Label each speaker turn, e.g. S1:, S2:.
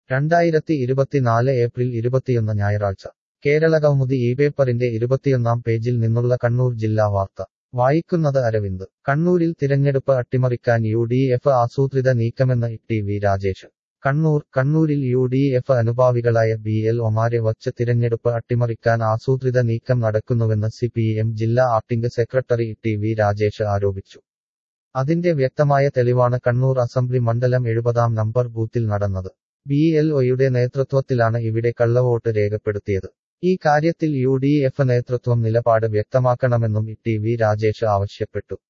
S1: രണ്ടായിരത്തി ഇരുപത്തിനാല് ഏപ്രിൽ ഇരുപത്തിയൊന്ന് ഞായറാഴ്ച കേരള കൗമുദി ഈ പേപ്പറിന്റെ ഇരുപത്തിയൊന്നാം പേജിൽ നിന്നുള്ള കണ്ണൂർ ജില്ലാ വാർത്ത വായിക്കുന്നത് അരവിന്ദ് കണ്ണൂരിൽ തിരഞ്ഞെടുപ്പ് അട്ടിമറിക്കാൻ യു ഡി എഫ് ആസൂത്രിത നീക്കമെന്ന് ടി വി രാജേഷ് കണ്ണൂർ കണ്ണൂരിൽ യു ഡി എഫ് അനുഭാവികളായ ബി എൽ ഒമാരെ വച്ച് തിരഞ്ഞെടുപ്പ് അട്ടിമറിക്കാൻ ആസൂത്രിത നീക്കം നടക്കുന്നുവെന്ന് സി പി എം ജില്ലാ acting secretary T V Rajesh ആരോപിച്ചു അതിന്റെ വ്യക്തമായ തെളിവാണ് കണ്ണൂർ അസംബ്ലി മണ്ഡലം എഴുപതാം നമ്പർ ബൂത്തിൽ നടന്നത് ബി എൽ ഒയുടെ നേതൃത്വത്തിലാണ് ഇവിടെ കള്ളവോട്ട് രേഖപ്പെടുത്തിയത് ഈ കാര്യത്തിൽ യു ഡി എഫ് നേതൃത്വം നിലപാട് വ്യക്തമാക്കണമെന്നും ടി വി രാജേഷ് ആവശ്യപ്പെട്ടു